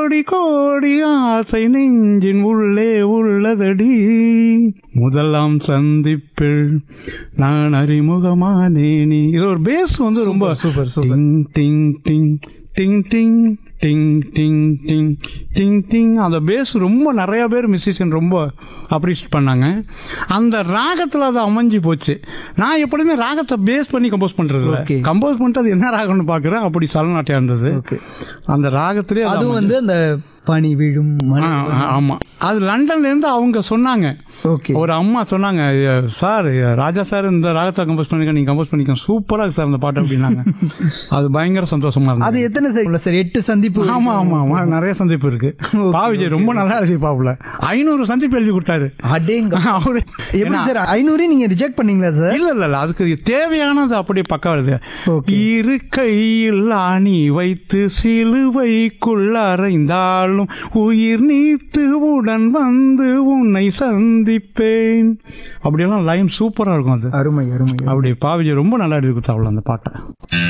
கோடி கோடி ஆசை நெஞ்சின் உள்ளே உள்ளதடி முதலாம் சந்திப்பில் நான் அறிமுகமானேனி இது ஒரு பேஸ் வந்து ரொம்ப சூப்பர் சூப்பர் டிங் டிங் டிங் டிங் டிங் டிங் டிங் டிங் டிங் அந்த பேஸ் ரொம்ப நிறைய பேர் மியூசிஷியன் ரொம்ப அப்ரிஷியேட் பண்ணாங்க அந்த ராகத்தில் அது அமைஞ்சு போச்சு நான் எப்பொழுதுமே ராகத்தை பேஸ் பண்ணி கம்போஸ் பண்ணுறது Okay. கம்போஸ் பண்ணிட்டு அது என்ன ராகம்னு பார்க்குறேன் அப்படி சலநாட்டியம் இருந்தது ஓகே அந்த ராகத்திலே அது அதுவும் வந்து அந்த பனி விழும் மழை ஆ, ஆ, ஆமா அது லண்டன்ல இருந்து அவங்க சொன்னாங்க ஓகே ஒரு அம்மா சொன்னாங்க சார் ராஜா சார் இந்த ராகத்தை கம்போஸ் பண்ணிக்க நீங்க கம்போஸ் பண்ணிக்க சூப்பரா இருக்கு சார் அந்த பாட்டு அப்படின்னாங்க அது பயங்கர சந்தோஷமா அது இருந்தது எத்தனை சார் சார் எட்டு சந்திப்பு ஆமா ஆமா ஆமா நிறைய சந்திப்பு இருக்கு Okay, பா விஜய் ரொம்ப நல்லா எழுதி பாப்புல ஐநூறு சந்திப்பு எழுதி கொடுத்தாரு அடேங்க அவரு எப்படி சார் ஐநூறு நீங்க ரிஜெக்ட் பண்ணீங்களா சார் இல்ல இல்ல இல்ல அதுக்கு தேவையானது அப்படியே பக்கம் எழுது Okay. இரு கையில் ஆணி வைத்து சிலுவைக்குள் அறைந்தாலும் உயிர் நீத்து உடன் வந்து உன்னை சந்திப்பேன் அப்படியெல்லாம் லைன் சூப்பரா இருக்கும் அது அருமை அருமை அப்படி பாவிஜய் ரொம்ப நல்லா எழுதி கொடுத்தாப்புல அந்த பாட்டை